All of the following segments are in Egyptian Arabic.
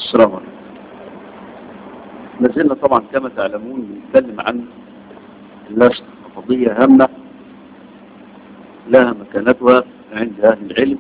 السلام عليكم نزلنا طبعا كما تعلمون بنتكلم عن اللصق قضية هامة لها مكانتها عند أهل العلم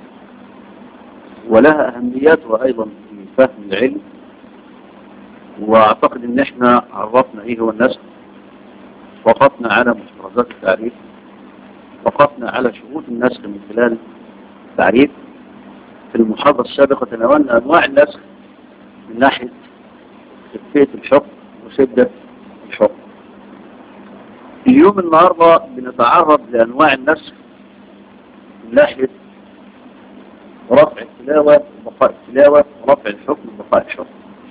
ولها أهميتها أيضا في فهم العلم وأعتقد أن احنا عرفنا إيه هو النسخ وقفنا على مفترضات التعريف وقفنا على شروط النسخ من خلال التعريف في المحاضرة السابقة تناولنا أنواع النسخ من ناحية خفية الحكم وشدة الحكم اليوم النهاردة بنتعرض لأنواع النسخ من ناحية رفع التلاوة وبقاء التلاوة ورفع الحكم وبقاء الحكم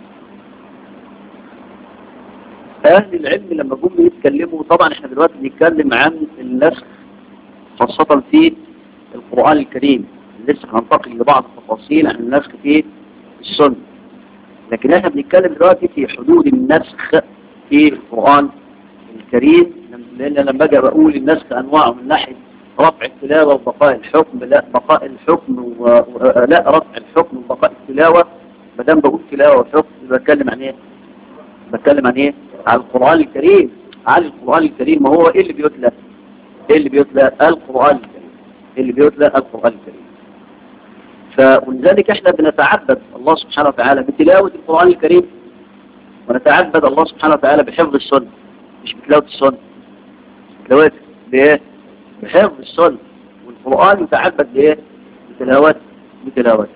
أهل العلم لما جم يتكلموا طبعا احنا دلوقتي بنتكلم عن النسخ خاصة في القرآن الكريم لسه هننتقل لبعض التفاصيل عن النسخ في السنة لكن احنا بنتكلم دلوقتي في حدود النسخ في القرآن الكريم لأن لما اجي بقول النسخ أنواعه من ناحية رفع التلاوة وبقاء الحكم لا بقاء الحكم و... و... لا رفع الحكم وبقاء التلاوة ما دام بقول تلاوة وحكم بتكلم عن ايه؟ بتكلم عن ايه؟ عن القرآن الكريم عن القرآن الكريم ما هو ايه اللي بيتلى؟ ايه اللي بيتلى؟ القرآن الكريم إيه اللي بيتلى القرآن الكريم فولذلك احنا بنتعبد الله سبحانه وتعالى بتلاوة القرآن الكريم ونتعبد الله سبحانه وتعالى بحفظ السنة مش بتلاوة السنة بتلاوة بايه؟ بحفظ السنة والقرآن يتعبد بايه؟ بتلاوته بتلاوته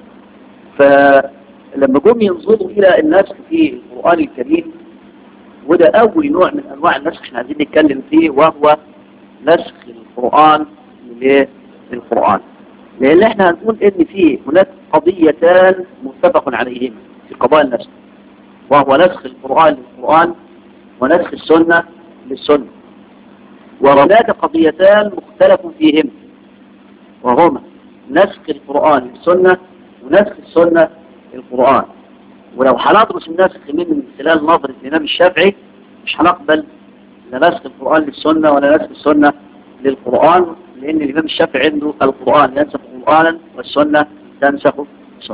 فلما جم ينظروا إلى النسخ في القرآن الكريم وده أول نوع من أنواع النسخ احنا عايزين نتكلم فيه وهو نسخ القرآن للقرآن لأن احنا هنقول ان في هناك قضيتان متفق عليهما في قضايا النسخ وهو نسخ القرآن للقرآن ونسخ السنة للسنة وهناك قضيتان مختلف فيهما وهما نسخ القرآن للسنة ونسخ السنة للقرآن ولو هندرس النسخ من خلال نظرة الإمام الشافعي مش هنقبل لا نسخ القرآن للسنة ولا نسخ السنة للقرآن لأن الإمام الشافعي عنده القرآن ينسخ قرآنا والسنة تنسخ سنة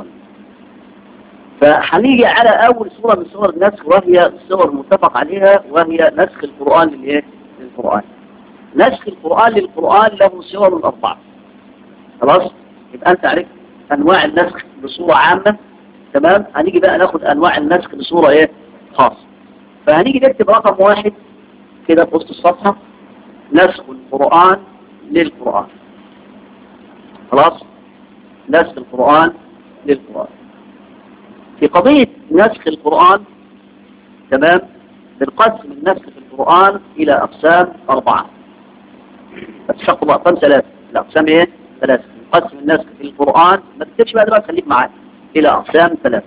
فهنيجي على أول صورة من صور النسخ وهي الصور المتفق عليها وهي نسخ القرآن للإيه؟ للقرآن نسخ القرآن للقرآن له صور أربعة خلاص يبقى أنت عرفت أنواع النسخ بصورة عامة تمام هنيجي بقى ناخد أنواع النسخ بصورة إيه خاصة فهنيجي نكتب رقم واحد كده في وسط الصفحة نسخ القرآن للقرآن خلاص نسخ القرآن للقرآن في قضية نسخ القرآن تمام بنقسم النسخ في القرآن إلى أقسام أربعة تشقوا أقسام ثلاثة الأقسام إيه؟ ثلاثة نقسم النسخ في القرآن ما تكتبش بقى دلوقتي خليك معايا إلى أقسام ثلاثة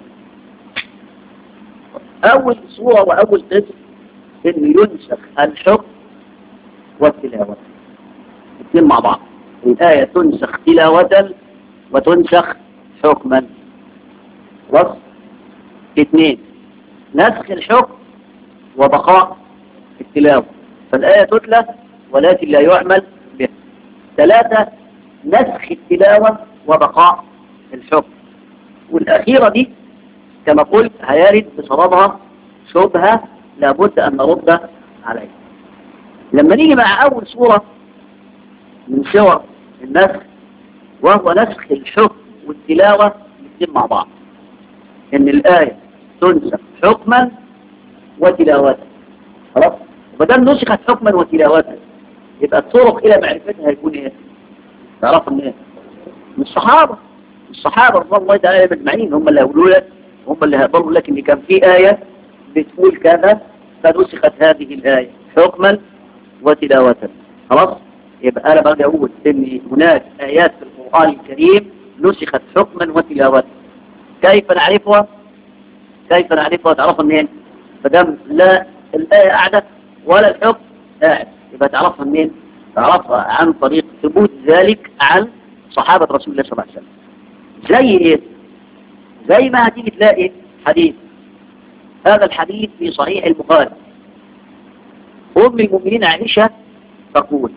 أول صورة وأول قسم إنه ينسخ الحكم والتلاوة الاثنين مع بعض الآية تنسخ تلاوة وتنسخ حكما خلاص اثنين نسخ الحكم وبقاء التلاوة فالآية تتلى ولكن لا يعمل بها ثلاثة نسخ التلاوة وبقاء الحكم والأخيرة دي كما قلت هيرد بسببها شبهة لابد أن نرد عليها لما نيجي مع أول صورة من صور النسخ وهو نسخ الحكم والتلاوة الاثنين مع بعض ان الآية تنسخ حكما وتلاوة خلاص وبدل نسخت حكما وتلاوة يبقى الطرق إلى معرفتها هيكون ايه تعرفوا من ايه من الصحابة الصحابة رضي الله تعالى اجمعين هم اللي هيقولوا لك هم اللي هيقولوا لك ان كان في آية بتقول كذا فنسخت هذه الآية حكما وتلاوة خلاص يبقى أنا بقى أقول إن هناك آيات في القرآن الكريم نسخت حكما وتلاوة كيف نعرفها كيف نعرفها تعرفها منين فدام لا الآية قاعدة ولا الحكم قاعد يبقى تعرفها منين تعرفها عن طريق ثبوت ذلك عن صحابة رسول الله صلى الله عليه وسلم زي ايه زي ما هتيجي تلاقي حديث هذا الحديث في صحيح البخاري أم المؤمنين عائشة تقول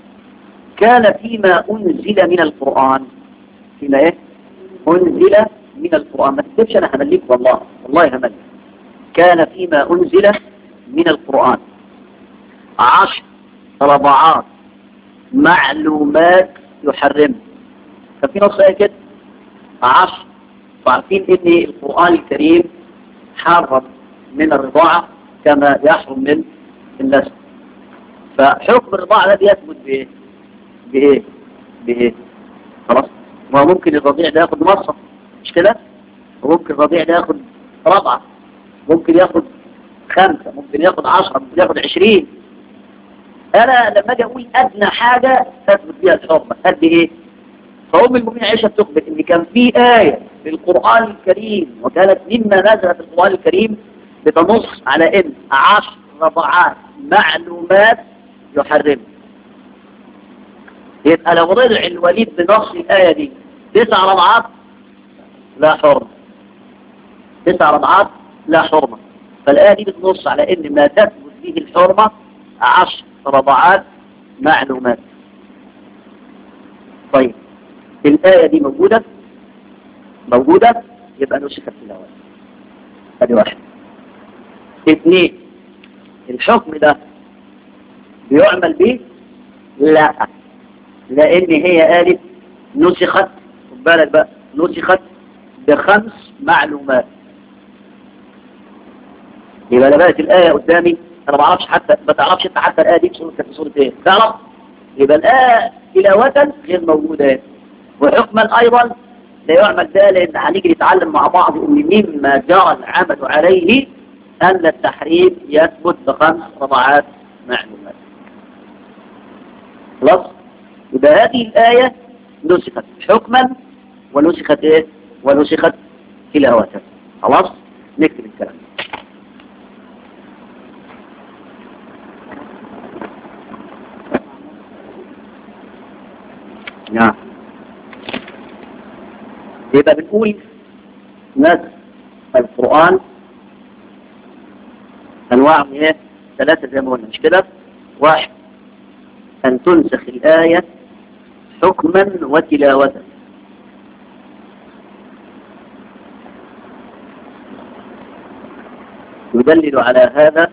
كان فيما أنزل من القرآن فيما إيه؟ أنزل من القرآن ما تكتبش أنا همليك والله والله همليك كان فيما أنزل من القرآن عشر رضعات معلومات يحرم ففي نص آية كده عشر وعارفين ان القرآن الكريم حرم من الرضاعة كما يحرم من النسل فحكم الرضاعة ده بيثبت بايه بايه بايه خلاص ما ممكن الرضيع ده ياخد مصر مش كده وممكن الرضيع ده ياخد رضعة ممكن ياخد خمسة ممكن ياخد عشرة ممكن ياخد عشرين انا لما اجي اقول ادنى حاجة تثبت فيها الحرمة قد ايه فأم المؤمنين عائشة بتخبر ان كان في آية في القرآن الكريم وكانت مما نزل في القرآن الكريم بتنص على ان عشر رضعات معلومات يحرم يبقى لو رضع الوليد بنص الآية دي تسع رضعات لا حرمة تسع رضعات لا حرمة فالآية دي بتنص على ان ما تثبت فيه الحرمة عشر رضعات معلومات طيب الآية دي موجودة موجودة يبقى نسخت تلاوة ادي واحد اثنين الحكم ده بيعمل به لا لان هي قالت نسخت خد بالك بقى نسخت بخمس معلومات يبقى لو بقت الآية قدامي انا ما اعرفش حتى ما تعرفش انت حتى الآية دي في سورة في سورة ايه تعرف يبقى الآية تلاوة غير موجودة وحكما ايضا لا يعمل ده لان هنيجي نتعلم مع بعض ان مما جرى العمل عليه ان التحريم يثبت بخمس رضعات معلومات خلاص يبقى هذه الآية نسخت حكما ونسخت ايه ونسخت تلاوة خلاص نكتب الكلام نعم يبقى بنقول نسخ القرآن أنواع من ايه ثلاثة زي ما قلنا مش كده واحد أن تنسخ الآية حكما وتلاوة يدلل على هذا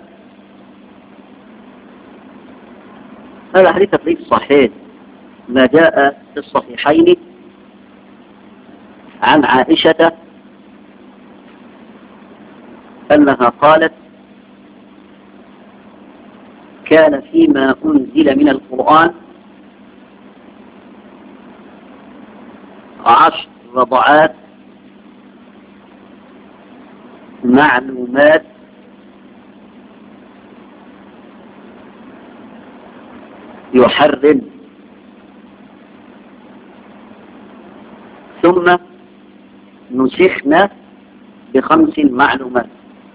هذا حديث في الصحيح ما جاء في الصحيحين عن عائشة أنها قالت كان فيما أنزل من القرآن عشر رضعات معلومات يحرم ثم نسخنا بخمس معلومات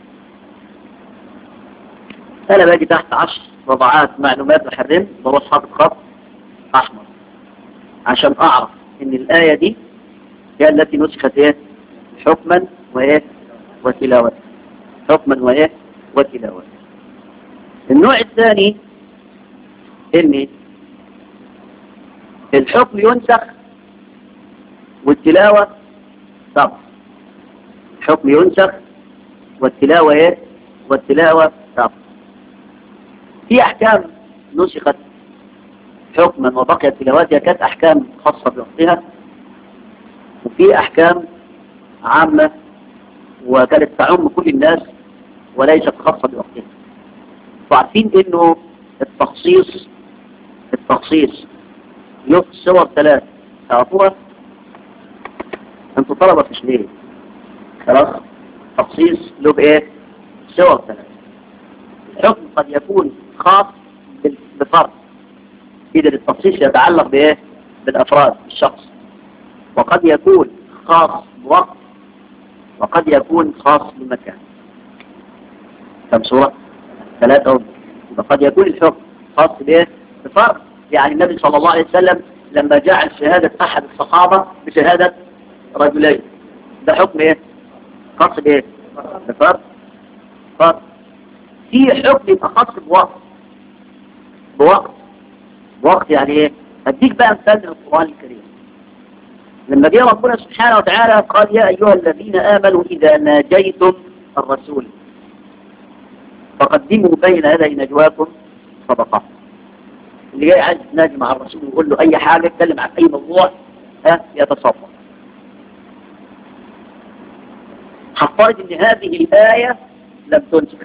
أنا باجي تحت عشر رضعات معلومات بحرم بروح حاطط خط أحمر عشان أعرف إن الآية دي هي التي نسخت إيه حكما وإيه وتلاوة حكما وإيه وتلاوة النوع الثاني إن الحكم ينسخ والتلاوة طب الحكم ينسخ والتلاوة ايه والتلاوة طب في احكام نسخت حكما وبقيت تلاواتها كانت احكام خاصة بوقتها وفي احكام عامة وكانت تعم كل الناس وليست خاصة بوقتها وعارفين انه التخصيص التخصيص له صور ثلاث تعرفوها انتوا طلبة في ليه خلاص تخصيص له بايه صور ثلاث الحكم قد يكون خاص بفرد إذا التخصيص يتعلق بايه بالافراد الشخص وقد يكون خاص بوقت وقد يكون خاص بمكان كم صورة ثلاثة وقد يكون الحكم خاص بايه بفرد يعني النبي صلى الله عليه وسلم لما جعل شهادة أحد الصحابة بشهادة رجلين ده حكم ايه خاص بايه بفرد فرد في حكم يبقى خاص بوقت بوقت بوقت يعني ايه هديك بقى مثال من القرآن الكريم لما جاء ربنا سبحانه وتعالى قال يا أيها الذين آمنوا إذا ناجيتم الرسول فقدموا بين يدي نجواكم صدقة اللي جاي عايز يتناجي مع الرسول ويقول له أي حاجة يتكلم عن أي موضوع ها يتصدق هفترض ان هذه الآية لم تنسخ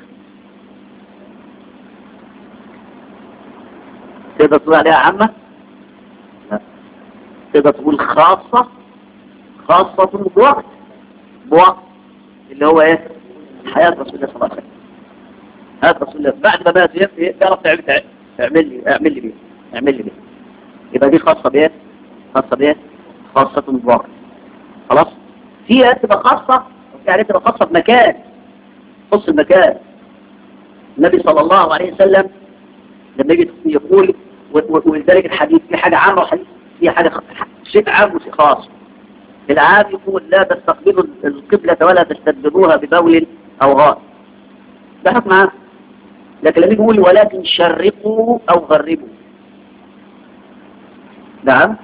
تقدر تقول عليها عامة لا تقدر تقول خاصة خاصة بوقت بوقت اللي هو ايه حياة رسول الله صلى الله عليه وسلم حياة رسول الله بعد ما مات يعرف تعمل اعمل لي اعمل لي بيه اعمل لي بيه يبقى دي خاصة بايه خاصة بايه خاصة بوقت خلاص فيها تبقى خاصة يعني تبقى خاصة بمكان خص المكان النبي صلى الله عليه وسلم لما يجي يقول ولذلك الحديث في حاجة عامة وحديث في حاجة شيء عام وشيء خاص العام يقول لا تستقبلوا القبلة ولا تستدبروها ببول أو غار ده حكم عام لكن لما يقول ولكن شرقوا أو غربوا نعم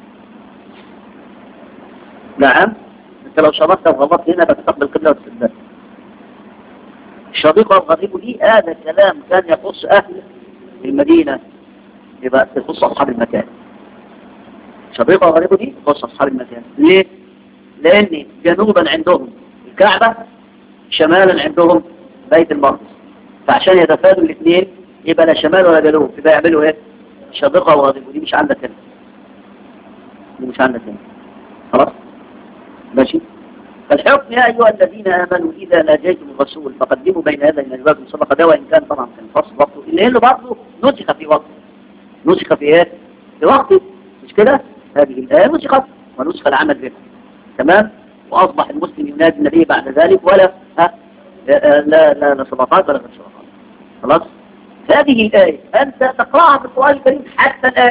نعم انت لو شرطت وغلطت هنا بتستقبل القبلة وتستدبر الشريق والغريب دي هذا كلام كان يخص أهل المدينة يبقى يخص أصحاب المكان شريق والغريب دي يخص أصحاب المكان ليه؟ لأن جنوبا عندهم الكعبة شمالا عندهم بيت المقدس فعشان يتفادوا الاثنين يبقى لا شمال ولا جنوب يبقى يعملوا ايه؟ شريقة وغريب ودي مش عندك هنا دي مش عندك هنا خلاص؟ ماشي؟ فالحكم يا أيها الذين آمنوا إذا ناجيتم الرسول فقدموا بين هذا النجواكم صدقة ده وإن كان طبعا كان فصل وقته إلا إنه برضه نسخ في وقته نسخ في إيه؟ في وقته مش كده؟ هذه الآية نسخت ونسخ العمل بها تمام؟ وأصبح المسلم ينادي النبي بعد ذلك ولا ها لا لا لا صدقات ولا غير صدقات خلاص؟ هذه الآية أنت تقرأها في القرآن الكريم حتى الآن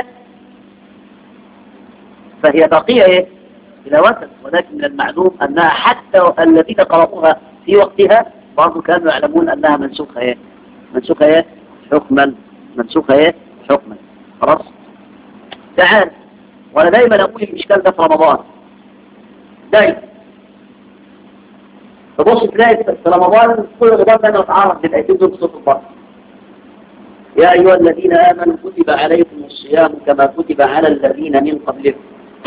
فهي بقية إيه؟ تلاوة ولكن من المعلوم أنها حتى الذين قرأوها في وقتها برضو كانوا يعلمون أنها منسوخة إيه منسوخة إيه حكما منسوخة إيه حكما خلاص تعال وأنا دايما أقول الإشكال ده في رمضان دايما تبص تلاقي في رمضان كل رمضان ده نتعرض للآيتين دول بصوت البطل يا أيها الذين آمنوا كتب عليكم الصيام كما كتب على الذين من قبلكم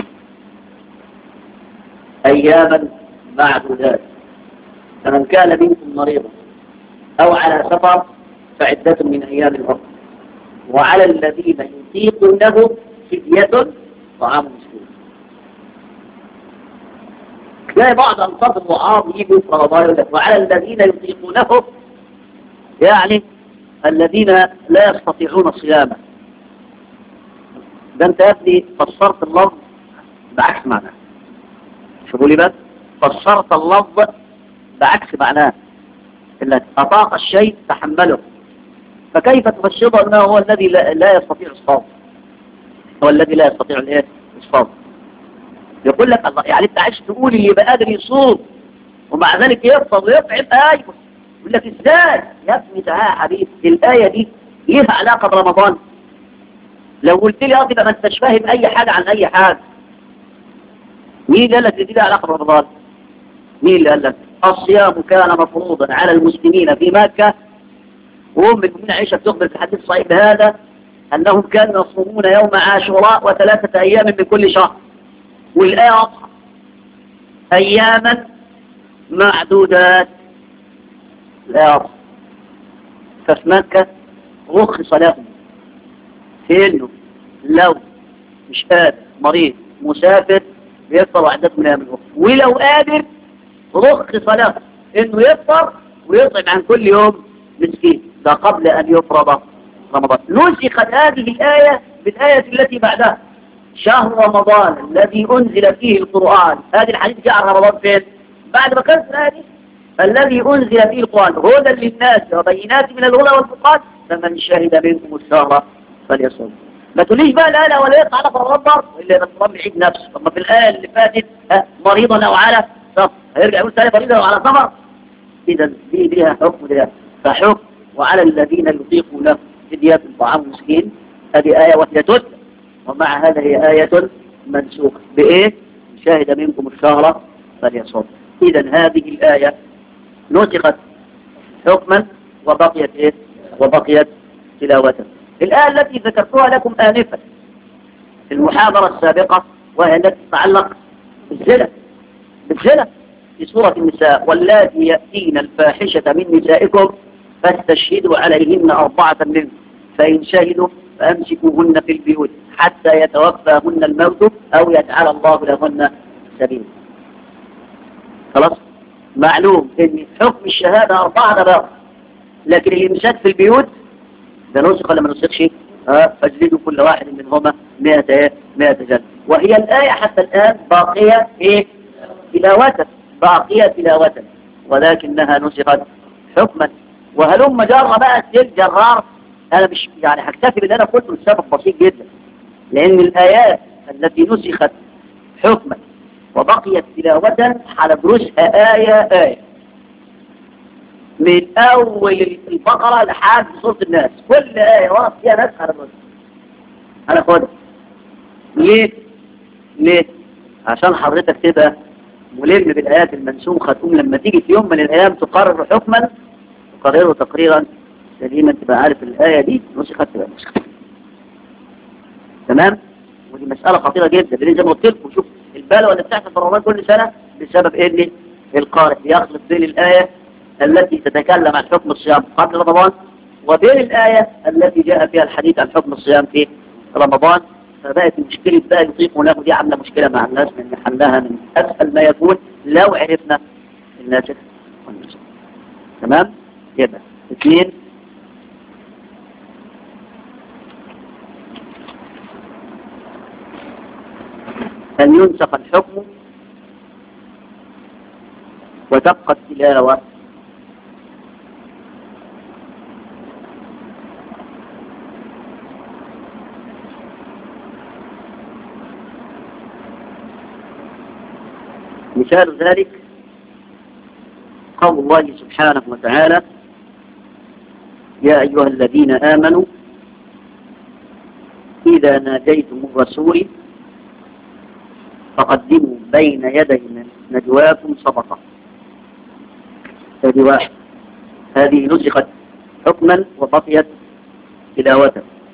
أياما معدودات فمن كان منكم مريضا أو على سفر فعدة من أيام الأخرى وعلى الذين يطيقونه فدية طعام مسكين تلاقي بعض أنصاف الوعاظ يجوا في رمضان يقول لك وعلى الذين يطيقونه يعني الذين لا يستطيعون صيامه ده انت يا ابني فسرت اللفظ بعكس معناه شوفوا لي بس فسرت اللفظ بعكس معناه انك اطاق الشيء تحمله فكيف تفسره انه هو الذي لا, لا يستطيع الصوم هو الذي لا يستطيع الايه الصوم يقول لك الله يعني انت عايز تقول اللي يبقى قادر يصوم ومع ذلك يفطر ويطعم ايوه يقول لك ازاي يا ابني تعالى يا حبيبي الايه دي ليها علاقه برمضان لو قلت لي اه تبقى ما انتش فاهم اي حاجه عن اي حاجه مين قال لك دي لها علاقه برمضان مين اللي قال لك الصيام كان مفروضا على المسلمين في مكه وام المؤمنين عائشه بتخبر في الحديث الصحيح بهذا انهم كانوا يصومون يوم عاشوراء وثلاثه ايام من كل شهر والايه واضحه اياما معدودات الايه واضحه ففي مكه رخص لهم في انه لو مش قادر مريض مسافر يفطر وحدات من ايام الاخرى ولو قادر رخص له انه يفطر ويطعم عن كل يوم مسكين ده قبل ان يفرض رمضان نسخت هذه الآية بالآية التي بعدها شهر رمضان الذي أنزل فيه القرآن هذه الحديث جاء عن رمضان فين بعد ما كانت الآية الذي أنزل فيه القرآن هدى للناس وبينات من الهدى والفرقان فمن شهد منكم الشهر فليصوم ما تقوليش بقى لا لا ولا يقع على فرمضان إلا بس رب يعيد نفسه طب ما في الآية اللي فاتت مريضا أو على سفر هيرجع يقول ثاني مريضا أو على سفر إذا دي ليها حكم لها فحكم وعلى الذين يطيقون فدية طعام مسكين هذه آية وهي تتلى ومع هذا هي آية منسوخة بإيه؟ شهد منكم الشهر فليصوم إذا هذه الآية نسخت حكما وبقيت إيه؟ وبقيت تلاوة الآية التي ذكرتها لكم آنفا في المحاضرة السابقة وهي التي تتعلق بالزنا بالزنا في سورة النساء واللاتي يأتين الفاحشة من نسائكم فاستشهدوا عليهن أربعة منكم فإن شهدوا فأمسكوهن في البيوت حتى يتوفاهن الموت أو يجعل الله لهن سبيلا خلاص معلوم ان حكم الشهادة أربعة باقي لكن الإمساك في البيوت ده نسخ ولا ما نسخش ها فاجلدوا كل واحد منهما 100 ايه 100 جلد وهي الآية حتى الآن باقية ايه تلاوة باقية تلاوة ولكنها نسخت حكما وهلم جرى بقى السيل جرار انا مش يعني هكتفي باللي انا قلته لسبب بسيط جدا لان الايات التي نسخت حكما وبقيت تلاوة هندرسها آية آية من أول البقرة لحد سورة الناس كل آية ورد فيها ناس هندرسها هناخدها ليه؟ ليه؟ عشان حضرتك تبقى ملم بالآيات المنسوخة تقوم لما تيجي في يوم من الأيام تقرر حكما تقرره تقريرا سليما تبقى عارف الآية دي نسخت تبقى نسخت تمام؟ ودي مسألة خطيرة جدا لأن زي ما قلت لكم شوف البلوى اللي بتحصل في رمضان كل سنة بسبب إيه اللي القارئ يخلط بين الآية التي تتكلم عن حكم الصيام قبل رمضان وبين الآية التي جاء فيها الحديث عن حكم الصيام في رمضان فبقت مشكلة بقى يطيق له دي عاملة مشكلة مع الناس من حلها من أسهل ما يكون لو عرفنا الناسخ والنسخ تمام؟ يبقى اثنين أن ينسخ الحكم وتبقى التلاوة مثال ذلك قول الله سبحانه وتعالى يا أيها الذين آمنوا إذا ناديتم الرسول فقدموا بين يدي نجواكم صدقة هذه واحد هذه نسخت حكما وبقيت تلاوة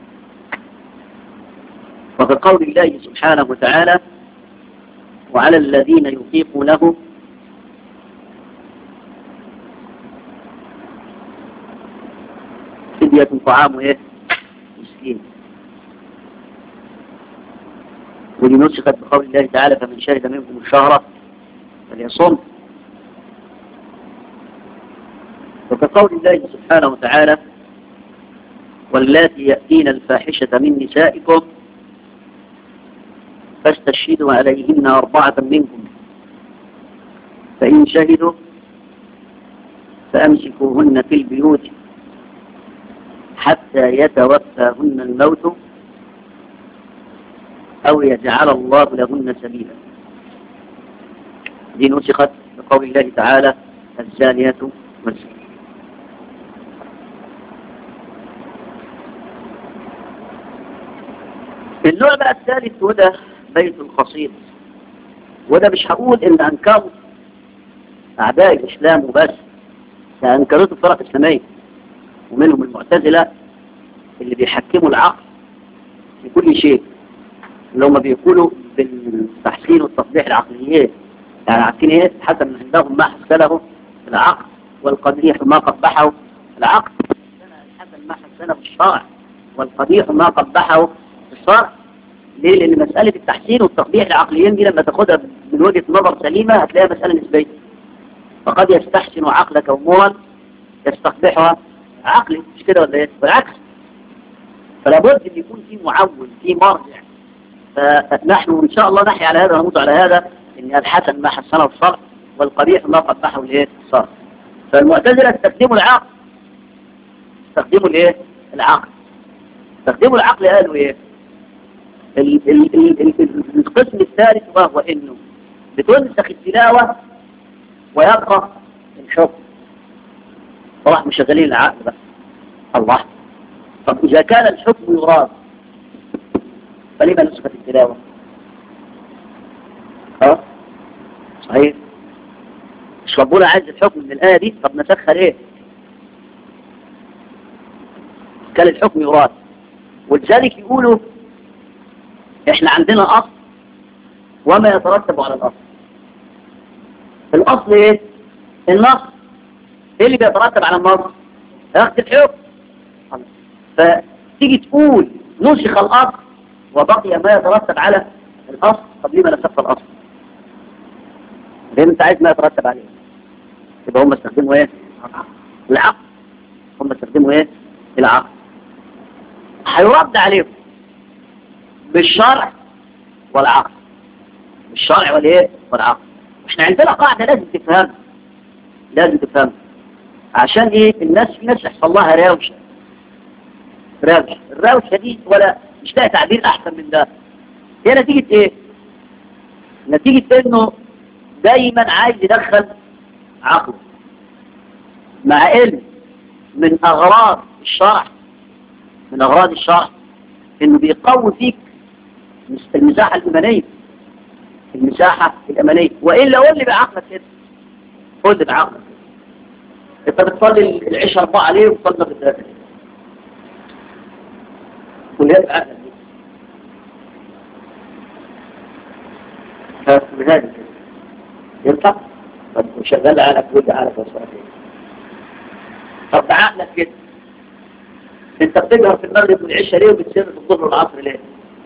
وفي قول الله سبحانه وتعالى وعلى الذين يطيقونه فدية طعام ايه مسكين ودي نسخت بقول الله تعالى فمن شهد منكم الشهر فليصم وكقول الله سبحانه وتعالى واللاتي يأتين الفاحشة من نسائكم فاستشهدوا عليهن أربعة منكم فإن شهدوا فأمسكوهن في البيوت حتى يتوفاهن الموت أو يجعل الله لهن سبيلا دي نسخت بقول الله تعالى الزانية والزانية النوع بقى الثالث وده بيت القصيد وده مش هقول ان انكروا اعداء الاسلام وبس ده انكرته الفرق الاسلاميه ومنهم المعتزله اللي بيحكموا العقل في كل شيء اللي هم بيقولوا بالتحسين والتصليح العقليات يعني عارفين ايه حسن عندهم ما حسنه العقل والقبيح ما قبحه العقل حسن ما حسنه الشرع والقبيح ما قبحه الشرع ليه لان مسألة التحسين والتقبيح العقليين دي لما تاخدها من وجهة نظر سليمة هتلاقيها مسألة نسبية فقد يستحسن عقلك امورا يستقبحها عقلي مش كده ولا ايه بالعكس فلا بد ان يكون في معول في مرجع فنحن ان شاء الله نحيا على هذا ونموت على هذا ان الحسن ما حسنه الصرف والقبيح ما قبحه الايه الصرف فالمعتزله استخدموا العقل استخدموا الايه العقل استخدموا العقل قالوا ايه ال ال ال ال القسم الثالث وهو انه بتنسخ التلاوه ويبقى الحكم راح مشغلين العقل بقى الله طب اذا كان الحكم يراد فلما نسخت التلاوة ها صحيح مش ربنا عايز الحكم من الآية دي طب نسخها ليه كان الحكم يراد ولذلك يقولوا احنا عندنا أصل وما يترتب على الأصل الأصل ايه النص ايه اللي بيترتب على النص اخذ الحكم فتيجي تقول نسخ الأصل وبقي ما يترتب على الأصل طب ليه ما نسخت الأصل لأن انت عايز ما يترتب عليه يبقى هم استخدموا ايه العقل هم استخدموا ايه العقل هيرد عليهم بالشرع والعقل بالشرع والايه والعقل احنا عندنا قاعدة لازم تفهم لازم تفهم عشان ايه الناس في ناس يحصل لها راوشة راوشة الراوشة دي ولا مش لاقي تعبير احسن من ده هي نتيجة ايه نتيجة انه دايما عايز يدخل عقله مع علم من اغراض الشرع من اغراض الشرع انه بيقوي فيك المساحة الإيمانية المساحة الإيمانية وإلا قول لي بعقلك كده قول لي بعقلك انت بتصلي العشاء أربعة ليه وتصلي بالثلاثة ليه قول لي بعقلك فبهذا ينفع طب وشغال عقلك قول لي عقلك وصلك ايه طب بعقلك كده انت بتجهر في المغرب والعشاء ليه وبتسير في الظهر والعصر ليه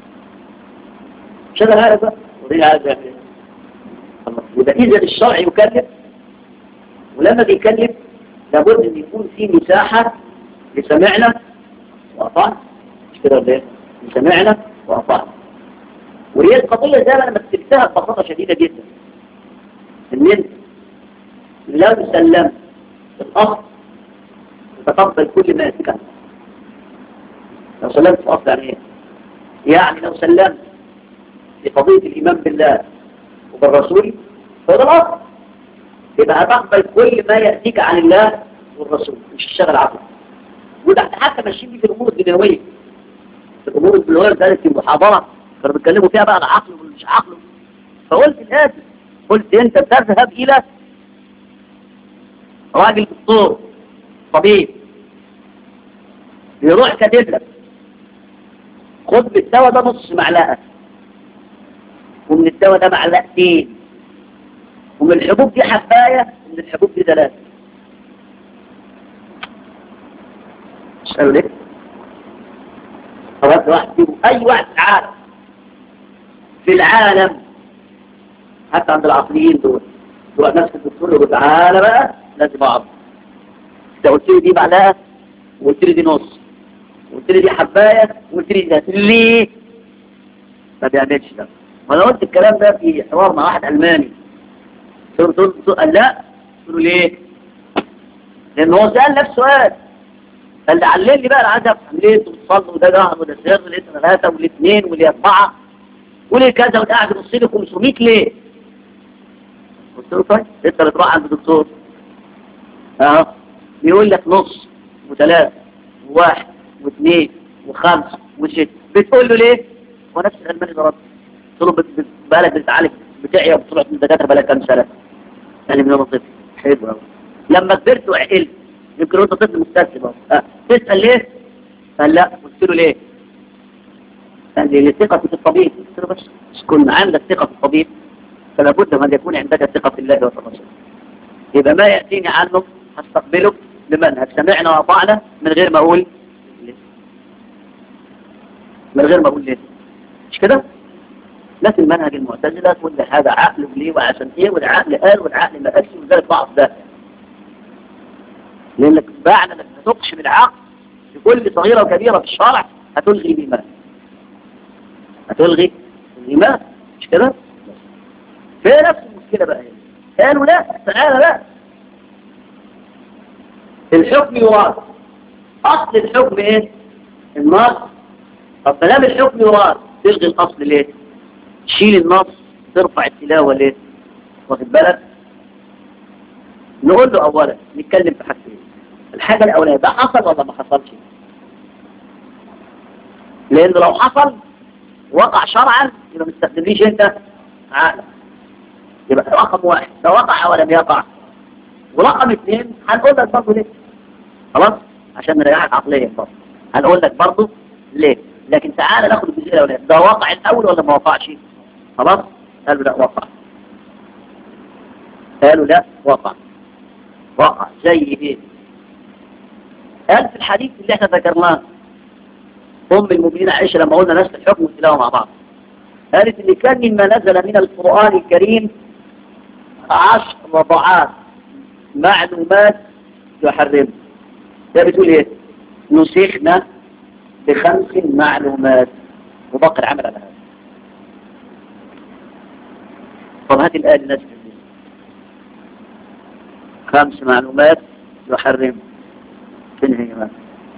شغل هذا بقى ودي هذا وده إذا الشرع يكلف ولما بيكلف لابد ان يكون في مساحة لسمعنا وأطعنا مش كده ولا ايه؟ لسمعنا وأطعنا وهي القضية زي ما انا مثلتها ببساطة شديدة جدا ان انت لو سلمت الأصل تتقبل كل ما يتكلم لو سلمت في أصل يعني ايه؟ يعني لو سلمت في قضية الإيمان بالله وبالرسول فهذا الأصل يبقى هتقبل كل ما يأتيك عن الله والرسول مش الشغل عقل وده حتى ماشيين بيه في الأمور الدنيوية في الأمور الدنيوية ذلك في محاضرة كانوا بيتكلموا فيها بقى العقل والمش عقل فقلت الآتي قلت أنت تذهب إلى راجل دكتور طبيب يروح كاتب لك خد بالدواء ده نص معلقه ومن الدواء ده معلقتين ومن الحبوب دي حباية ومن الحبوب دي ثلاثة اسألوا ليه؟ طبعا واحد فيهم أي واحد في العالم في العالم حتى عند العقليين دول دول نفس الدكتور يقول تعالى بقى لازم أقعد انت قلت لي دي معلقة وقلت لي دي نص وقلت لي دي حباية وقلت لي دي ليه؟ ما بيعملش ده وانا قلت الكلام ده في حوار مع واحد الماني قال لا قلت له ليه لان هو سأل نفس سؤال قال لي علمني بقى انا عايز افهم ليه انتوا بتصلوا وده جهر وده سر ليه ثلاثه وليه اثنين وليه اربعه وليه كذا وده قاعد يبص لي 500 ليه؟ قلت له طيب انت اللي تروح عند الدكتور اهو بيقول لك نص وثلاثه وواحد واثنين وخمسه وسته بتقول له ليه؟ هو نفس الالماني ده رد قلت له بالك بتتعالج بتعيا وبتروح من الدكاتره بقالك كام سنه يعني من يوم طفل حلو قوي لما كبرت وعقلت يمكن انت طفل مستسلم اهو أه. تسال ليه قال لا قلت له ليه قال لي لثقه في الطبيب قلت له بس كن عندك ثقه في الطبيب فلا بد من ان يكون عندك ثقه في الله وفي يبقى ما ياتيني عنه هستقبله بمنهج سمعنا واطعنا من غير ما اقول ليه من غير ما اقول ليه مش كده لكن منهج المعتزلة كل حاجة عقل وليه وعشان ايه والعقل قال والعقل ما قالش وذلك ضعف ده لانك بعد انك هتقشم العقل في كل صغيرة وكبيرة في الشرع هتلغي الإيمان هتلغي الإيمان مش كده؟ في نفس المشكلة بقى هنا قالوا لا تعالى لا الحكم يراد أصل الحكم ايه؟ النص طب كلام الحكم يراد تلغي الأصل ليه؟ تشيل النص ترفع التلاوة ليه واخد بالك نقول له اولا نتكلم في حاجتين الحاجة الاولانية ده حصل ولا ما حصلش لان لو حصل وقع شرعا يبقى ما تستخدمليش انت عقلك يبقى رقم واحد ده وقع ولم يقع ورقم اثنين هنقول لك برضه ليه خلاص عشان نريحك عقليا برضه هنقول لك برضه ليه لكن تعالى ناخد الجزئيه الاولانيه ده وقع الاول ولا ما وقعش خلاص قالوا لا وقع قالوا لا وقع وقع زي ايه قال في الحديث اللي احنا ذكرناه ام المؤمنين عائشه لما قلنا نفس الحكم والتلاوه مع بعض قالت اللي كان مما نزل من القران الكريم عشر رضعات معلومات يحرم ده بتقول ايه نسخنا بخمس معلومات وباقي العمل على هذا طب هات الآية الناس خمس معلومات يحرم فين هي ما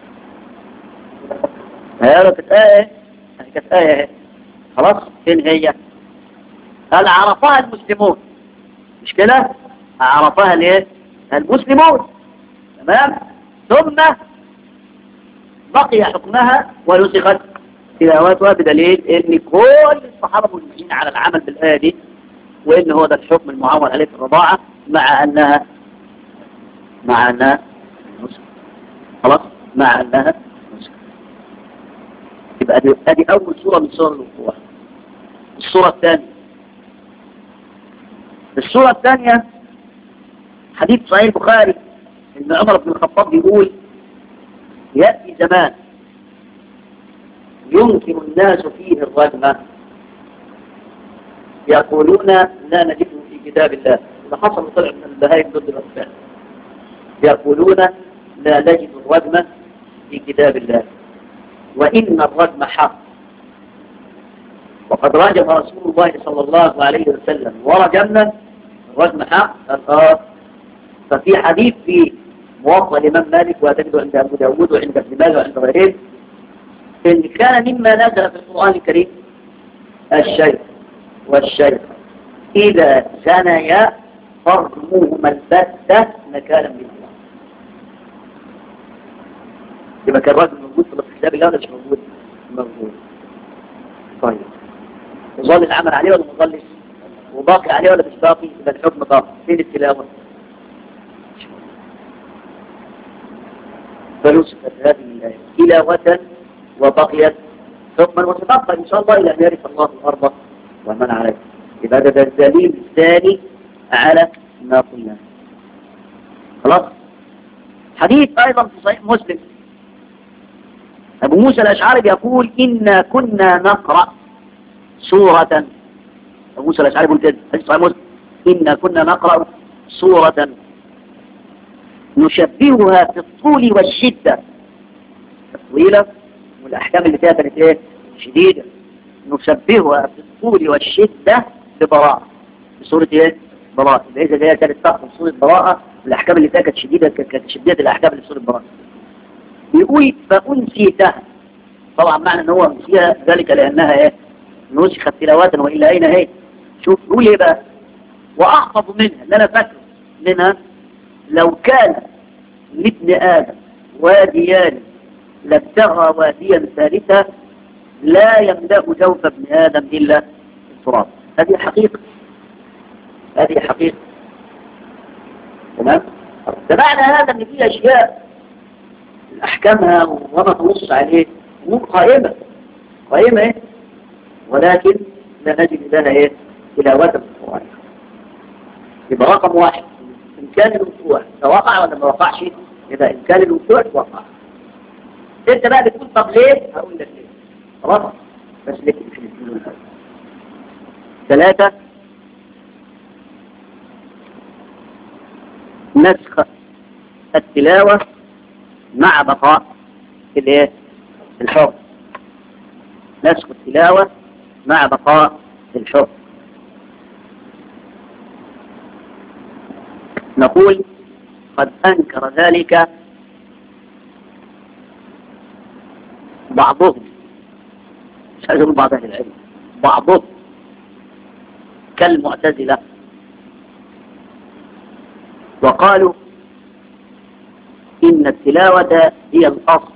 هي كانت آية هي كانت آية خلاص فين هي هل عرفها المسلمون مش كده عرفها ليه المسلمون تمام ثم بقي حكمها ونسخت تلاوتها بدليل ان كل الصحابة مجمعين على العمل بالآية دي وان هو ده الحكم المعول عليه في الرضاعة مع انها مع انها نسخ خلاص مع انها نسخ يبقى دي, دي اول صورة من صور الوقوع الصورة الثانية الصورة الثانية حديث صحيح البخاري ان عمر بن الخطاب بيقول يأتي زمان ينكر الناس فيه الرجمة يقولون لا نجده في كتاب الله إذا حصل طلع من البهائم ضد الأطفال يقولون لا نجد الرجمة في كتاب الله وإن الرجم حق وقد رجم رسول الله صلى الله عليه وسلم ورجمنا الرجم حق الآن ففي حديث في موطأ الإمام مالك وتجده عند أبو داود وعند ابن ماجه وعند غيرهم إن كان مما نزل في القرآن الكريم الشيخ والشيخ إذا زنيا فرجموهما البتة نكالا من الله يبقى كان الرجل موجود في كتاب الله ولا مش موجود؟ موجود طيب يظل العمل عليه ولا ما يظلش؟ وباقي عليه ولا مش باقي؟ يبقى الحكم باقي فين التلاوة؟ فنسخت هذه الآية تلاوة وبقيت حكما وستبقى إن شاء الله إلى أن يرث الله الأرض ومن عليه يبقى ده الدليل الثاني على ما قلنا خلاص حديث أيضا في صحيح مسلم أبو موسى الأشعري يقول إنا كنا نقرأ سورة أبو موسى الأشعري يقول كده حديث صحيح مسلم إنا كنا نقرأ سورة نشبهها في الطول والشدة الطويلة والأحكام اللي فيها كانت إيه شديدة نشبهها في الطول والشدة ببراءة بصورة إيه براءة إذا هي كانت تأخذ صورة براءة الأحكام اللي فيها كانت شديدة كانت شديدة الأحكام اللي في صورة براءة يقول فأنسيتها طبعا معنى ان هو نسيها ذلك لأنها إيه نسخت تلاوة وإلا أين هي شوف يقول إيه بقى وأحفظ منها اللي أنا فاكره منها لو كان لابن آدم واديان لابتغى واديا ثالثا لا يملأ جوف ابن آدم إلا التراب هذه حقيقة هذه حقيقة تمام ده معنى هذا ان في اشياء احكامها وما تنص عليه امور قائمة قائمة ايه ولكن لا نجد لها ايه تلاوة في القرآن يبقى رقم واحد إمكان الوقوع وقع ولا ما وقعش يبقى إمكان الوقوع وقع انت بقى بتقول طب ليه هقول لك ليه خلاص بس ليه في الاثنين ثلاثة نسخ التلاوة مع بقاء الايه الحكم نسخ التلاوة مع بقاء الحكم نقول قد أنكر ذلك بعضهم مش عايز اقول بعض اهل العلم بعضهم كالمعتزلة وقالوا إن التلاوة هي الأصل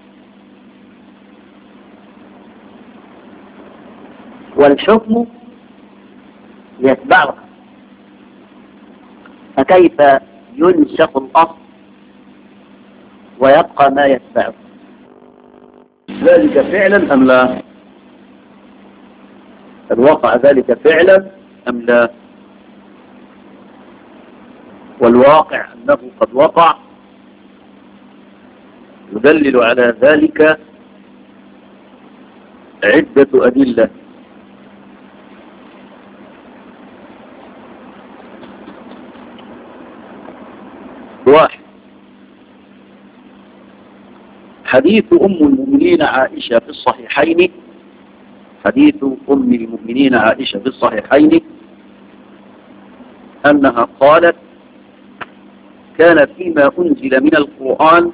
والحكم يتبعها فكيف ينسخ الأصل ويبقى ما يتبعه ذلك فعلا أم لا هل وقع ذلك فعلا أم لا والواقع أنه قد وقع يدلل على ذلك عدة أدلة واحد حديث أم المؤمنين عائشة في الصحيحين حديث أم المؤمنين عائشة في الصحيحين أنها قالت كان فيما أنزل من القرآن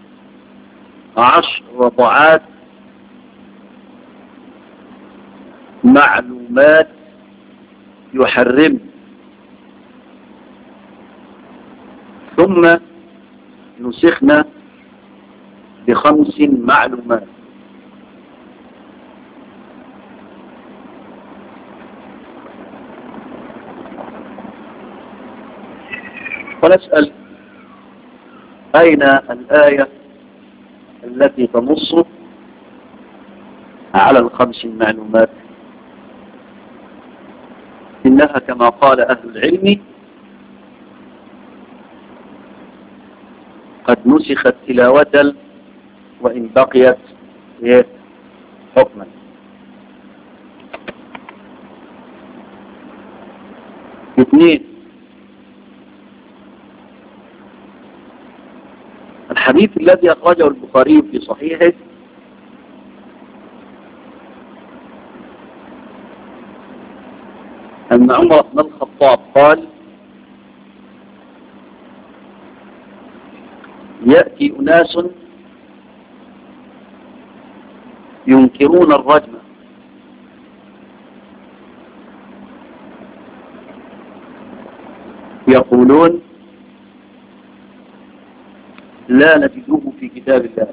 عشر رضعات معلومات يحرم ثم نسخنا بخمس معلومات ونسأل أين الآية التي تنص على الخمس المعلومات إنها كما قال أهل العلم قد نسخت تلاوة وإن بقيت حكما اثنين الحديث الذي أخرجه البخاري في صحيحه أن عمر بن الخطاب قال يأتي أناس ينكرون الرجم يقولون لا نجده في كتاب الله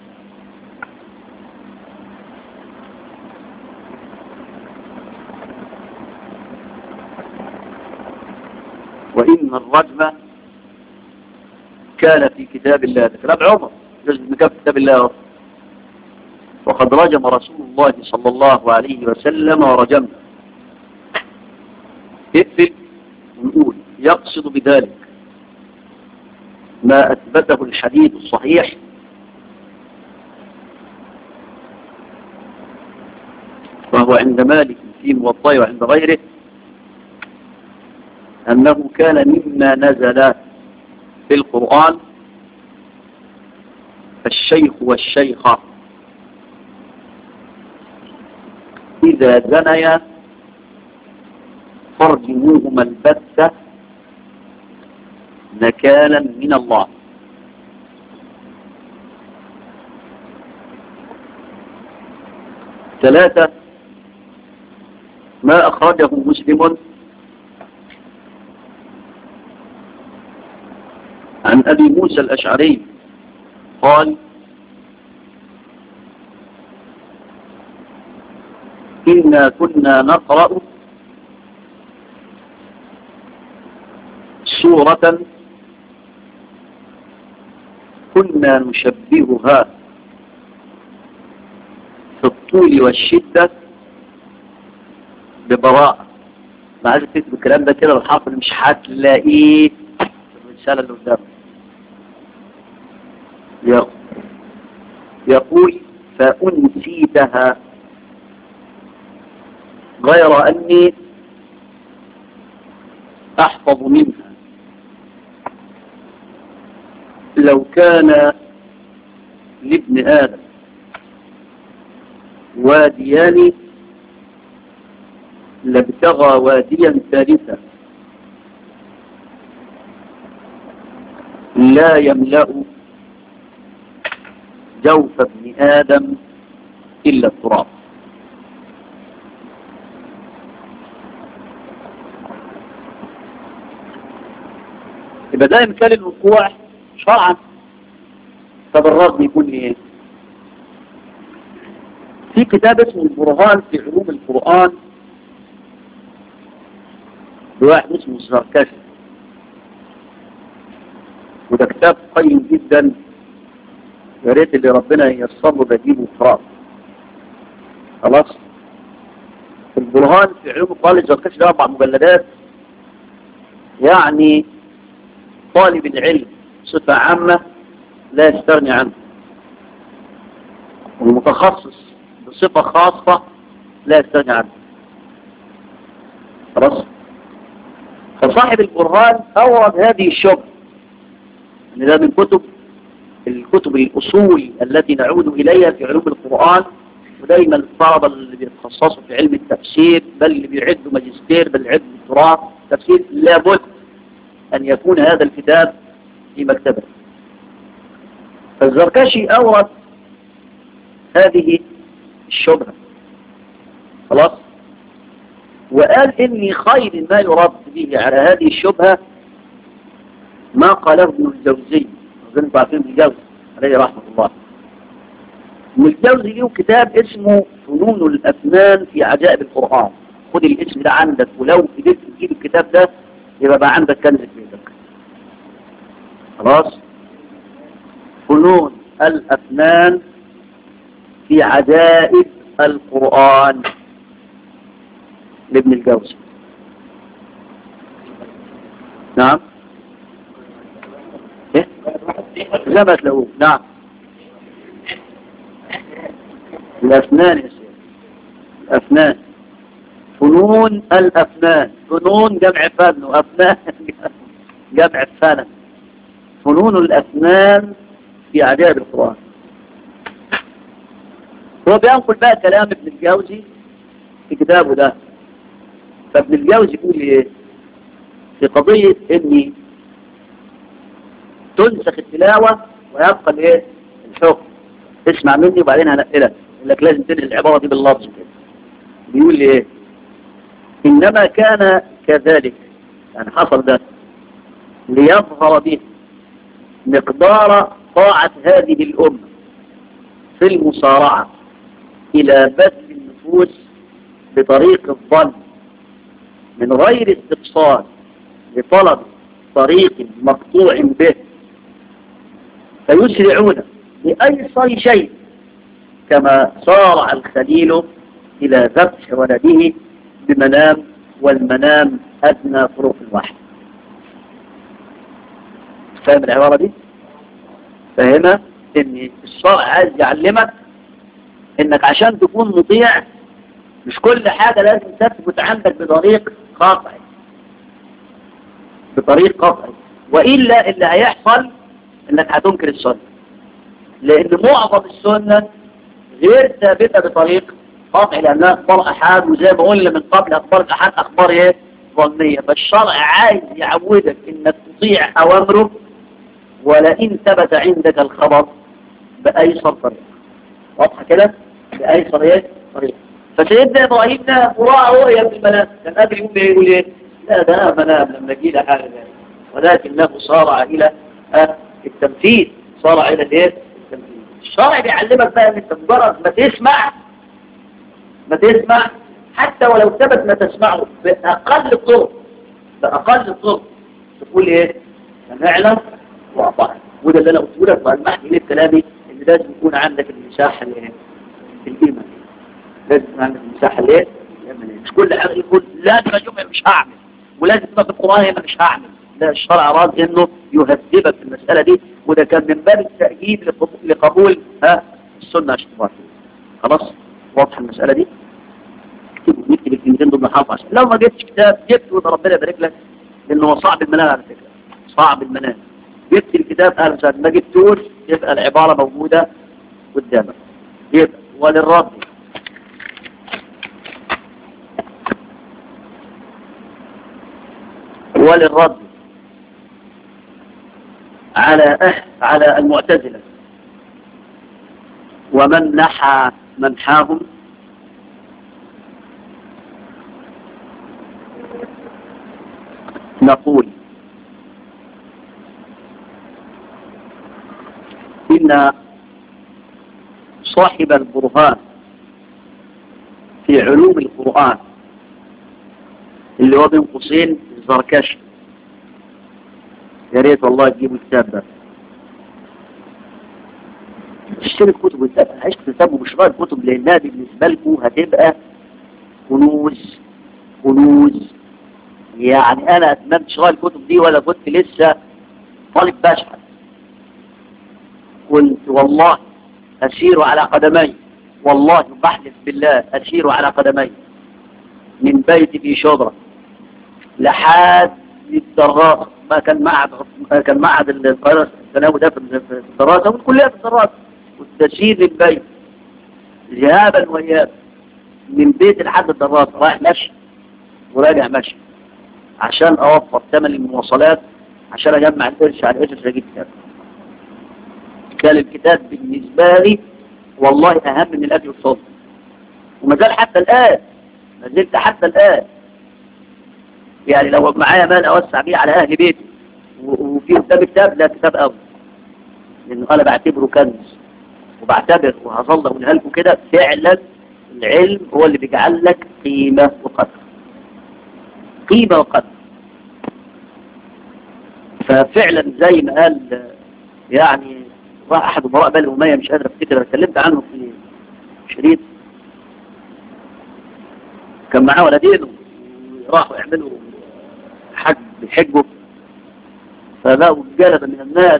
وإن الرجم كان في كتاب الله ده كلام عمر لازم كان في كتاب الله وقد رجم رسول الله صلى الله عليه وسلم ورجمنا اقفل ونقول يقصد بذلك ما أثبته الحديث الصحيح وهو عند مالك في موطأ وعند غيره أنه كان مما نزل في القرآن الشيخ والشيخة إذا زنيا فارجموهما البتة نكالا من الله ثلاثة ما أخرجه مسلم عن أبي موسى الأشعري قال إنا كنا نقرأ سورة كنا نشبهها في الطول والشدة ببراءة ما عايز تكتب الكلام ده كده الحافظ مش هتلاقيه في الرسالة اللي قدامك يقول فأنسيتها غير أني أحفظ منها لو كان لابن آدم واديان لابتغى واديا ثالثا لا يملأ جوف ابن آدم إلا التراب يبقى ده إمكان الوقوع شرعا طب الرغم يكون إيه في كتاب اسمه البرهان في علوم القرآن لواحد اسمه الزركشي وده كتاب قيم جدا يا ريت اللي ربنا ييسر له بجيبه وقراه خلاص البرهان في علوم القرآن الزركشي ده أربع مجلدات يعني طالب العلم صفة عامة لا يستغني عنه والمتخصص بصفة خاصة لا يستغني عنه خلاص فصاحب البرهان أورد هذه الشبهة ان ده من كتب الكتب الأصول التي نعود إليها في علوم القرآن ودايما الطلبة اللي بيتخصصوا في علم التفسير بل اللي بيعدوا ماجستير بل يعدوا دكتوراه تفسير لابد أن يكون هذا الكتاب في مكتبه فالزركشي أورد هذه الشبهة خلاص وقال إني خير ما يرد به على هذه الشبهة ما قاله ابن الجوزي أظن عارفين ابن الجوزي عليه رحمة الله ابن الجوزي له كتاب اسمه فنون الأفنان في عجائب القرآن خد الاسم ده عندك ولو قدرت تجيب الكتاب ده يبقى بقى عندك كنز في ايدك خلاص فنون الأفنان في عجائب القرآن لابن الجوزي نعم ايه زي ما تلاقوه نعم الأفنان يا سيدي الأفنان فنون الأفنان فنون جمع فن وأفنان جمع فن فنون الأفنان في عجائب القرآن هو بينقل بقى كلام ابن الجوزي في كتابه ده فابن الجوزي يقول ايه في قضية اني تنسخ التلاوة ويبقى الايه الحكم اسمع مني وبعدين هنقلك يقول لك لازم تنقل العبارة دي باللفظ كده بيقول لي ايه انما كان كذلك يعني حصل ده ليظهر به مقدار طاعة هذه الأمة في المصارعة إلى بذل النفوس بطريق الظن من غير استقصاد لطلب طريق مقطوع به فيسرعون بأيسر شيء كما صارع الخليل إلى ذبح ولده بمنام والمنام أدنى طرق الوحي فاهم العبارة دي؟ فاهمها؟ إن الشرع عايز يعلمك إنك عشان تكون مطيع مش كل حاجة لازم تثبت عندك بطريق قاطعي بطريق قاطعي وإلا اللي هيحصل إنك هتنكر السنة لأن معظم السنة غير ثابتة بطريق قاطع لأنها أخبار أحاد وزي ما قلنا من قبل أخبار الأحاد أخبار إيه؟ ظنية فالشرع عايز يعودك إنك تطيع أوامره ولئن ثبت عندك الخبر بأيسر طريق واضحة كده؟ بأيسر إيه؟ طريق فسيدنا إبراهيم ده وراء رؤيا في المنام كان قبل يقول إيه؟ يقول إيه؟ لا ده منام لما جي له حاجة ذلك ولكنه صارع إلى التنفيذ صارع إلى الإيه؟ التنفيذ الشرع بيعلمك بقى إن أنت مجرد ما تسمع ما تسمع حتى ولو ثبت ما تسمعه بأقل الطرق بأقل الطرق تقول ايه سمعنا وأطعنا وده اللي انا قلت لك والمحكي ليه كلامي ان لازم يكون عندك المساحة الايه الإيمان لازم يكون عندك المساحة الايه مش كل حاجة يقول لازم أجمع مش هعمل ولازم تبقى في القرآن هنا مش هعمل لا الشرع أراد انه يهذبك في المسألة دي وده كان من باب التأكيد لقبول ها السنة اشتباك خلاص واضحة المسألة دي اكتبوا نكتب الكلمتين دول نحافظ عشان لو ما جبتش كتاب جبت وده ربنا يبارك لك لانه هو صعب المنام على فكرة صعب المنام جبت الكتاب اهلا وسهلا ما جبتوش يبقى العبارة موجودة قدامك يبقى وللرب وللرد على أه على المعتزلة ومن نحى منحاهم نقول إن صاحب البرهان في علوم القرآن اللي هو بين قوسين الزركشي يا ريت والله تجيبوا الكتاب ده اشتري الكتب والكتاب عايش تكتبوا بشراء الكتب لانها دي بالنسبه لكم هتبقى كنوز كنوز يعني انا اتممت شراء الكتب دي ولا كنت لسه طالب بشحت كنت والله أسير على قدمي والله بحلف بالله أسير على قدمي من بيتي في شبرا لحد الدراسة ما كان معهد ما كان معهد القاهرة الثانوي ده في الدراسة والكلية في الدراسة والتسيير للبيت ذهابا وإيابا من بيت لحد الدراسة رايح مشي وراجع مشي عشان أوفر ثمن المواصلات عشان أجمع القرش على القرش أجيب كتاب كان الكتاب بالنسبة لي والله أهم من الأكل والشرب وما زال حتى الآن ما زلت حتى الآن يعني لو معايا مال أوسع بيه على أهل بيتي وفي قدام كتاب لا كتاب أول لأنه أنا بعتبره كنز وبعتبر وهظل أقولها لكم كده فعلا العلم هو اللي بيجعل لك قيمة وقدر قيمة وقدر ففعلا زي ما قال يعني راح أحد أمراء بني أمية مش قادر أفتكر اتكلمت عنه في شريط كان معاه ولدين راحوا يعملوا حج بيحجوا فلقوا جلبة من الناس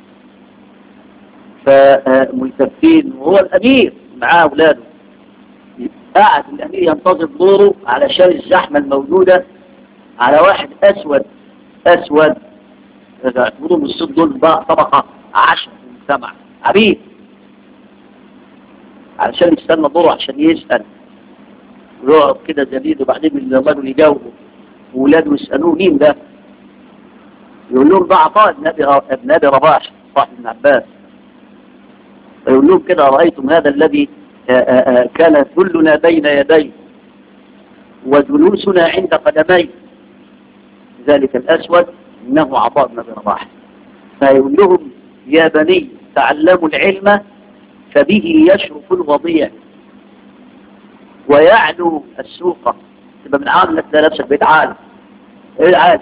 فملتفين وهو الأمير معاه أولاده قاعد الأمير ينتظر دوره علشان الزحمة الموجودة على واحد أسود أسود يعتبروا من الصوت دول بقى طبقة عشرة في المجتمع عبيد علشان يستنى دوره عشان يسأل ويقعد كده جديد وبعدين الرجل يجاوبه وولاده يسألوه مين ده يقول لهم ده عطاء ابن أبي ابن أبي رباح صاحب ابن عباس فيقول لهم كده رأيتم هذا الذي كان ذلنا بين يديه وجلوسنا عند قدميه ذلك الأسود إنه عطاء بن أبي رباح فيقول لهم يا بني تعلموا العلم فبه يشرف الوضيع ويعلو السوق تبقى من عام لك نفسك بيت عالم ايه العالم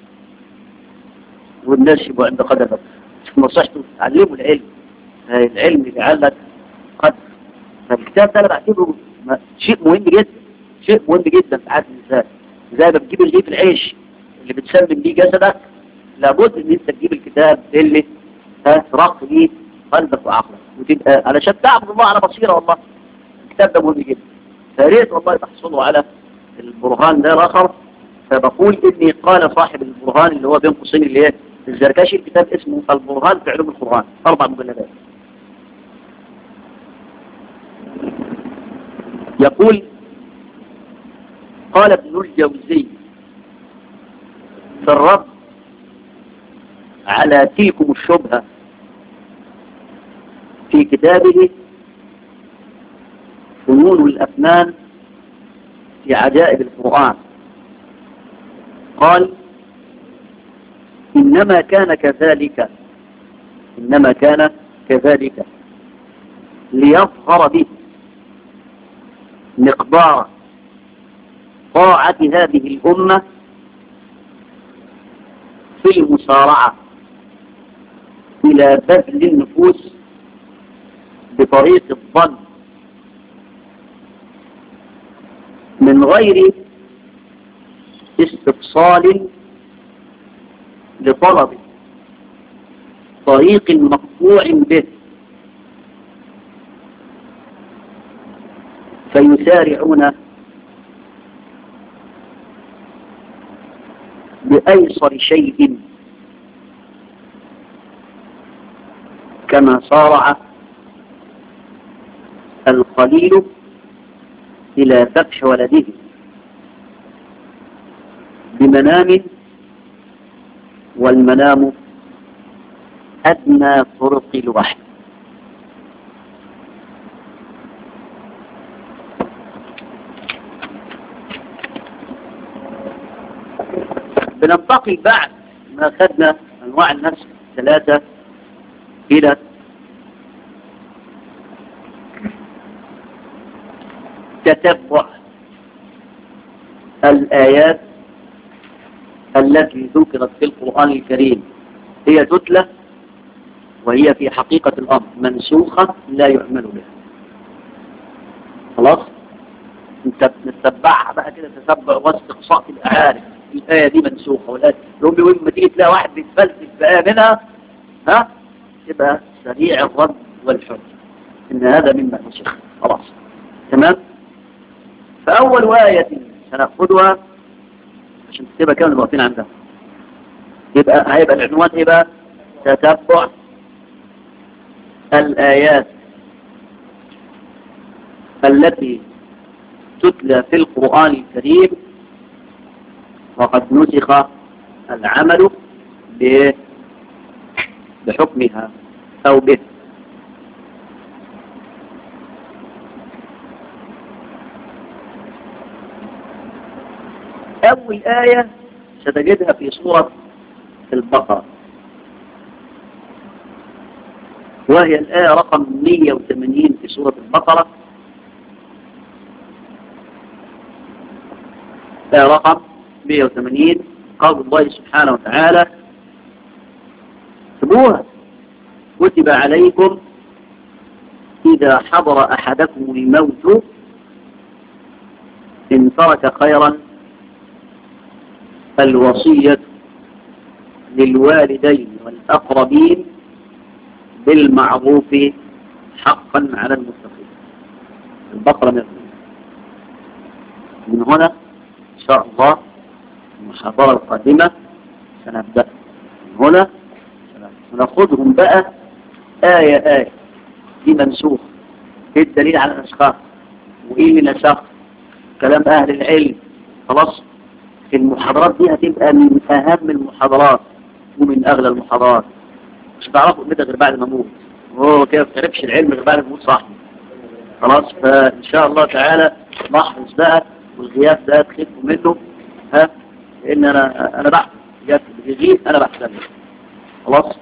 والناس يبقوا عند قدمك نصيحته تعلموا العلم العلم يجعلك قدر فالكتاب ده انا بعتبره شيء مهم جدا شيء مهم جدا في حياه الانسان زي ما بتجيب رغيف العيش اللي بتسمم بيه جسدك لابد ان انت تجيب الكتاب اللي ترق بيه قلبك وعقلك وتبقى علشان تعبد الله على بصيره والله الكتاب ده مهم جدا فيا ريت والله تحصلوا على البرهان ده الاخر فبقول اني قال صاحب البرهان اللي هو بين قوسين اللي هي الزركشي الكتاب اسمه البرهان في علوم القرآن اربع مجلدات يقول قال ابن الجوزي في الرد على تلكم الشبهة في كتابه فنون الأفنان في عجائب القرآن قال إنما كان كذلك إنما كان كذلك ليظهر به مقدار طاعة هذه الأمة في المسارعة إلى بذل النفوس بطريق الظن من غير استفصال لطلب طريق مقطوع به فيسارعون بأيسر شيء كما صارع القليل إلى ذبح ولده بمنام والمنام أدنى طرق الوحي بننتقل بعد ما أخذنا أنواع النفس الثلاثة إلى تتبع الآيات التي ذكرت في القرآن الكريم هي تتلى وهي في حقيقة الأمر منسوخة لا يؤمن بها خلاص انت نتبعها بقى كده تتبع واستقصاء الأعارف الآية دي منسوخة والآية يقوم بيقول لما تيجي تلاقي واحد بيتفلسف بآية منها ها يبقى سريع الرد والحج إن هذا مما نسخ خلاص تمام فأول آية سنأخذها عشان تبقى كامل واقفين عندها يبقى هيبقى العنوان ايه بقى تتبع الآيات التي تتلى في القرآن الكريم وقد نسخ العمل ب- بحكمها أو به أول آية ستجدها في سورة البقرة وهي الآية رقم 180 في سورة البقرة آية رقم 180 قول الله سبحانه وتعالى سموها كتب عليكم إذا حضر أحدكم الموت إن ترك خيرا الوصية للوالدين والأقربين بالمعروف حقا على المتقين البقرة من من هنا إن شاء الله المحاضرة القادمة سنبدأ من هنا سنأخذهم بقى آية آية دي منسوخ ايه الدليل على الأشخاص وإيه اللي نسخ كلام أهل العلم خلاص المحاضرات دي هتبقى من أهم المحاضرات ومن أغلى المحاضرات مش هتعرفوا قيمتها غير بعد ما اموت هو كده ما بتعرفش العلم غير بعد ما اموت صاحبي خلاص فإن شاء الله تعالى نحرص بقى والغياب ده تخفوا منه ها لأن أنا أنا بحث بجد بيغيب أنا بحث خلاص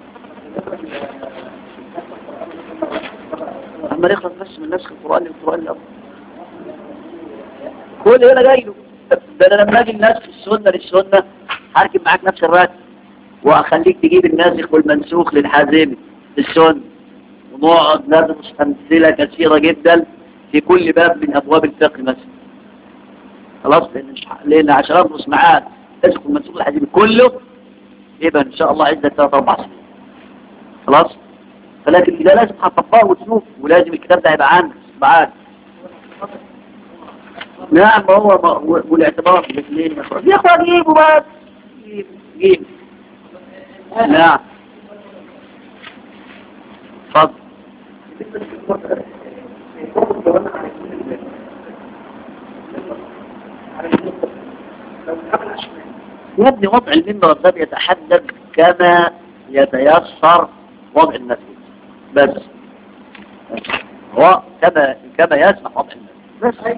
أما نخلص بس من نسخ القرآن للقرآن الأول كل هنا جاي له ده انا لما اجي الناس في السنة للسنة هركب معاك نفس الراتب واخليك تجيب الناسخ والمنسوخ للحازمي في السنة ونقعد ندرس امثلة كثيرة جدا في كل باب من ابواب الفقه مثلا خلاص لان لان عشان ادرس معاك الناسخ والمنسوخ للحازمي كله يبقى ان شاء الله عندك ثلاث اربع سنين خلاص فلكن اذا لازم هتطبقه وتشوف ولازم الكتاب ده يبقى عندك معاك نعم هو والاعتبار بالاثنين يا اخوان جيبوا بس جيب جيب نعم اتفضل يا ابني وضع المنبر ده يتحدد كما يتيسر وضع الناس بس هو كما كما يسمح وضع الناس بس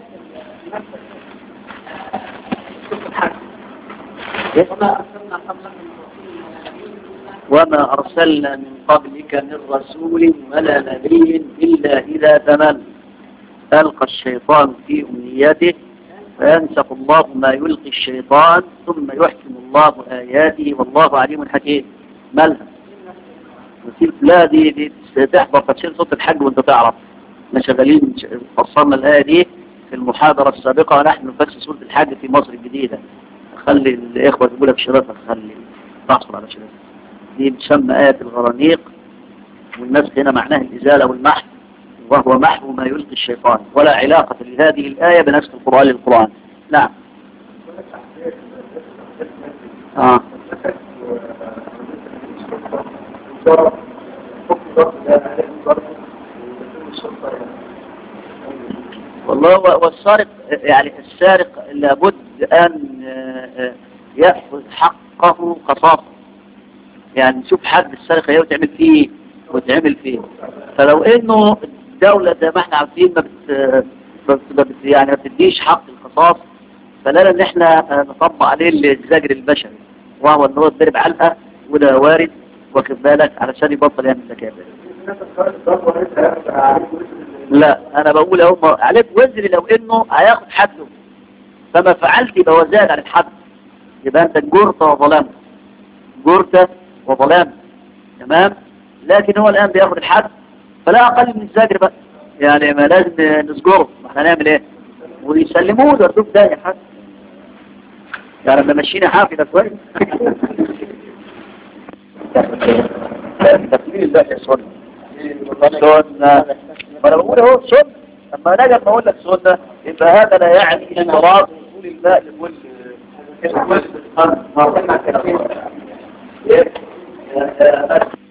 وما أرسلنا من قبلك من رسول ولا نبي إلا إذا تمنى ألقى الشيطان في أمنيته فينسخ الله ما يلقي الشيطان ثم يحكم الله آياته والله عليم حكيم مالها لا دي دي تحضر تفسير صوت الحج وانت تعرف احنا شغالين فصلنا الآية دي في المحاضرة السابقة ونحن نفسر سورة الحج في مصر الجديدة خلي الإخوة تقولها بشرافة خلي تحصل على شرافة دي بتسمى آية الغرانيق والنسخ هنا معناه الإزالة والمحو وهو محو ما يلقي الشيطان ولا علاقة لهذه الآية بنسخ القرآن للقرآن نعم آه. والله والسارق يعني السارق لابد أن يأخذ حقه قصاصا يعني نشوف حد السرقة ايه وتعمل فيه وتعمل فيه فلو انه الدولة زي ما احنا عارفين ما بت, ما بت يعني ما بتديش حق القصاص فلا ان احنا نطبق عليه الزجر البشري وهو ان هو يضرب علقة وده وارد واخد بالك علشان يبطل يعمل زكاة لا انا بقول اهو عليك وزر لو انه هياخد حده فما فعلت يبقى هو زاد عن الحد يبقى انت جرت وظلمت جرت وظلمت تمام لكن هو الآن بياخد الحد فلا أقل من الزجر بقى يعني ما لازم نسجره ما احنا نعمل ايه ويسلموه ده ردوك ده يا حد يعني لما مشينا حافي ده كويس تفليل الله يا سنة سنة ما انا بقول اهو سنة لما نجد ما اقول لك سنة يبقى هذا لا يعني اشتراط وصول الماء لكل لكل